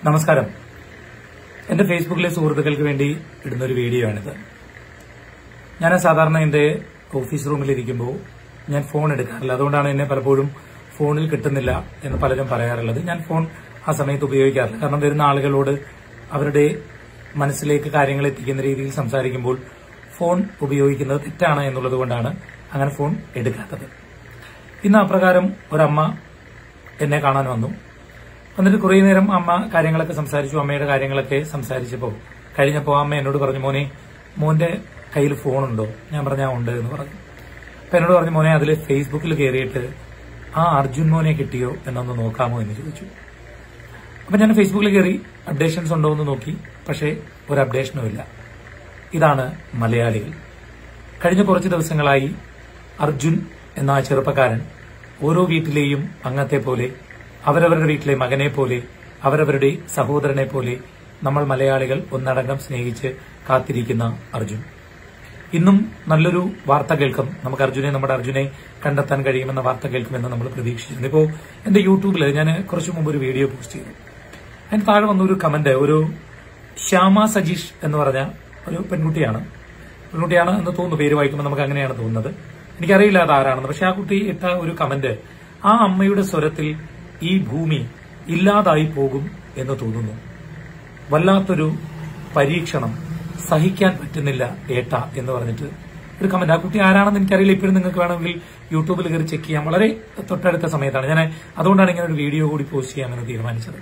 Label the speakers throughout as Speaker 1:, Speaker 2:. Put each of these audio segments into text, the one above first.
Speaker 1: നമസ്കാരം എന്റെ ഫേസ്ബുക്കിലെ സുഹൃത്തുക്കൾക്ക് വേണ്ടി ഇടുന്ന ഒരു വീഡിയോ ആണിത് ഞാൻ സാധാരണ എന്റെ ഓഫീസ് റൂമിലിരിക്കുമ്പോൾ ഞാൻ ഫോൺ എടുക്കാറില്ല അതുകൊണ്ടാണ് എന്നെ പലപ്പോഴും ഫോണിൽ കിട്ടുന്നില്ല എന്ന് പലരും പറയാറുള്ളത് ഞാൻ ഫോൺ ആ സമയത്ത് ഉപയോഗിക്കാറില്ല കാരണം വരുന്ന ആളുകളോട് അവരുടെ മനസ്സിലേക്ക് കാര്യങ്ങൾ എത്തിക്കുന്ന രീതിയിൽ സംസാരിക്കുമ്പോൾ ഫോൺ ഉപയോഗിക്കുന്നത് തെറ്റാണ് എന്നുള്ളത് കൊണ്ടാണ് അങ്ങനെ ഫോൺ എടുക്കാത്തത് ഇന്ന് അപ്രകാരം ഒരമ്മ എന്നെ കാണാൻ വന്നു എന്നിട്ട് കുറേ നേരം അമ്മ കാര്യങ്ങളൊക്കെ സംസാരിച്ചു അമ്മയുടെ കാര്യങ്ങളൊക്കെ സംസാരിച്ചപ്പോൾ കഴിഞ്ഞപ്പോൾ അമ്മ എന്നോട് പറഞ്ഞു മോനെ മോന്റെ കയ്യിൽ ഫോണുണ്ടോ ഞാൻ പറഞ്ഞാ ഉണ്ട് എന്ന് പറഞ്ഞു അപ്പൊ എന്നോട് പറഞ്ഞു മോനെ അതിൽ ഫേസ്ബുക്കിൽ കയറിയിട്ട് ആ അർജുൻ മോനെ കിട്ടിയോ എന്നൊന്ന് നോക്കാമോ എന്ന് ചോദിച്ചു അപ്പൊ ഞാൻ ഫേസ്ബുക്കിൽ കയറി അപ്ഡേഷൻസ് ഉണ്ടോ എന്ന് നോക്കി പക്ഷേ ഒരു അപ്ഡേഷനും ഇല്ല ഇതാണ് മലയാളികൾ കഴിഞ്ഞ കുറച്ച് ദിവസങ്ങളായി അർജുൻ എന്ന ആ ചെറുപ്പക്കാരൻ ഓരോ വീട്ടിലെയും അംഗത്തെ പോലെ അവരവരുടെ വീട്ടിലെ മകനെ പോലെ അവരവരുടെ സഹോദരനെ പോലെ നമ്മൾ മലയാളികൾ ഒന്നടങ്കം സ്നേഹിച്ച് കാത്തിരിക്കുന്ന അർജുൻ ഇന്നും നല്ലൊരു വാർത്ത കേൾക്കും നമുക്ക് അർജുനെ നമ്മുടെ അർജുനെ കണ്ടെത്താൻ കഴിയുമെന്ന വാർത്ത കേൾക്കുമെന്ന് നമ്മൾ പ്രതീക്ഷിച്ചിരുന്നു ഇപ്പോ എന്റെ യൂട്യൂബിൽ ഞാൻ കുറച്ചു മുമ്പ് ഒരു വീഡിയോ പോസ്റ്റ് ചെയ്തു അതിന് താഴെ വന്ന ഒരു കമന്റ് ഒരു ശ്യാമ സജീഷ് എന്ന് പറഞ്ഞ ഒരു പെൺകുട്ടിയാണ് പെൺകുട്ടിയാണ് എന്ന് തോന്നുന്നു പേര് വായിക്കുമ്പോൾ നമുക്ക് അങ്ങനെയാണ് തോന്നുന്നത് എനിക്കറിയില്ല അത് ആരാണെന്ന് പക്ഷെ ആ കുട്ടി ഇട്ട ഒരു കമന്റ് ആ അമ്മയുടെ സ്വരത്തിൽ ഈ ഭൂമി ഇല്ലാതായി പോകും എന്ന് തോന്നുന്നു വല്ലാത്തൊരു പരീക്ഷണം സഹിക്കാൻ പറ്റുന്നില്ല ഏട്ട എന്ന് പറഞ്ഞിട്ട് ഒരു കമന്റ് ആ കുട്ടി ആരാണെന്ന് എനിക്കറിയില്ല ഇപ്പോഴും നിങ്ങൾക്ക് വേണമെങ്കിൽ യൂട്യൂബിൽ കയറി ചെക്ക് ചെയ്യാം വളരെ തൊട്ടടുത്ത സമയത്താണ് ഞാൻ അതുകൊണ്ടാണ് ഇങ്ങനെ ഒരു വീഡിയോ കൂടി പോസ്റ്റ് ചെയ്യാമെന്ന് തീരുമാനിച്ചത്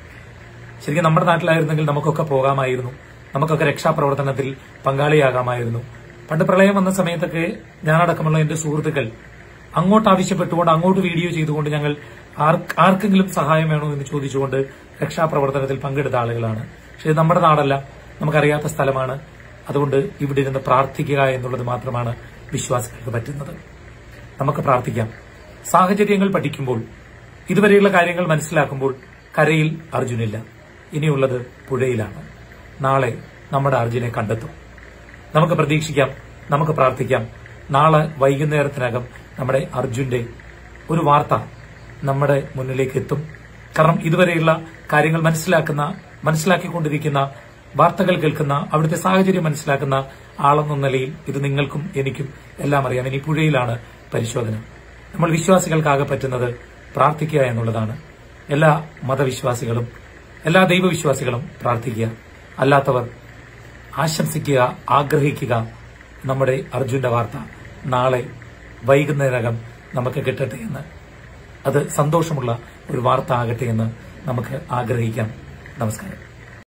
Speaker 1: ശരിക്കും നമ്മുടെ നാട്ടിലായിരുന്നെങ്കിൽ നമുക്കൊക്കെ പോകാമായിരുന്നു നമുക്കൊക്കെ രക്ഷാപ്രവർത്തനത്തിൽ പങ്കാളിയാകാമായിരുന്നു പണ്ട് പ്രളയം വന്ന സമയത്തൊക്കെ ഞാനടക്കമുള്ള എന്റെ സുഹൃത്തുക്കൾ അങ്ങോട്ട് ആവശ്യപ്പെട്ടുകൊണ്ട് അങ്ങോട്ട് വീഡിയോ ചെയ്തുകൊണ്ട് ഞങ്ങൾ ആർക്ക് ആർക്കെങ്കിലും സഹായം വേണോ എന്ന് ചോദിച്ചുകൊണ്ട് രക്ഷാപ്രവർത്തനത്തിൽ പങ്കെടുത്ത ആളുകളാണ് പക്ഷെ ഇത് നമ്മുടെ നാടല്ല നമുക്കറിയാത്ത സ്ഥലമാണ് അതുകൊണ്ട് ഇവിടെ ഇരുന്ന് പ്രാർത്ഥിക്കുക എന്നുള്ളത് മാത്രമാണ് വിശ്വാസികൾക്ക് പറ്റുന്നത് നമുക്ക് പ്രാർത്ഥിക്കാം സാഹചര്യങ്ങൾ പഠിക്കുമ്പോൾ ഇതുവരെയുള്ള കാര്യങ്ങൾ മനസ്സിലാക്കുമ്പോൾ കരയിൽ അർജുനില്ല ഇനിയുള്ളത് പുഴയിലാണ് നാളെ നമ്മുടെ അർജുനെ കണ്ടെത്തും നമുക്ക് പ്രതീക്ഷിക്കാം നമുക്ക് പ്രാർത്ഥിക്കാം നാളെ വൈകുന്നേരത്തിനകം നമ്മുടെ അർജുന്റെ ഒരു വാർത്ത നമ്മുടെ മുന്നിലേക്ക് എത്തും കാരണം ഇതുവരെയുള്ള കാര്യങ്ങൾ മനസ്സിലാക്കുന്ന മനസ്സിലാക്കിക്കൊണ്ടിരിക്കുന്ന വാർത്തകൾ കേൾക്കുന്ന അവിടുത്തെ സാഹചര്യം മനസ്സിലാക്കുന്ന ആളെന്ന നിലയിൽ ഇത് നിങ്ങൾക്കും എനിക്കും എല്ലാം അറിയാം ഇനി പുഴയിലാണ് പരിശോധന നമ്മൾ വിശ്വാസികൾക്കാകെ പറ്റുന്നത് പ്രാർത്ഥിക്കുക എന്നുള്ളതാണ് എല്ലാ മതവിശ്വാസികളും എല്ലാ ദൈവവിശ്വാസികളും പ്രാർത്ഥിക്കുക അല്ലാത്തവർ ആശംസിക്കുക ആഗ്രഹിക്കുക നമ്മുടെ അർജുന്റെ വാർത്ത നാളെ വൈകുന്നേരകം നമുക്ക് കിട്ടട്ടെ എന്ന് അത് സന്തോഷമുള്ള ഒരു വാർത്ത ആകട്ടെ എന്ന് നമുക്ക് ആഗ്രഹിക്കാം നമസ്കാരം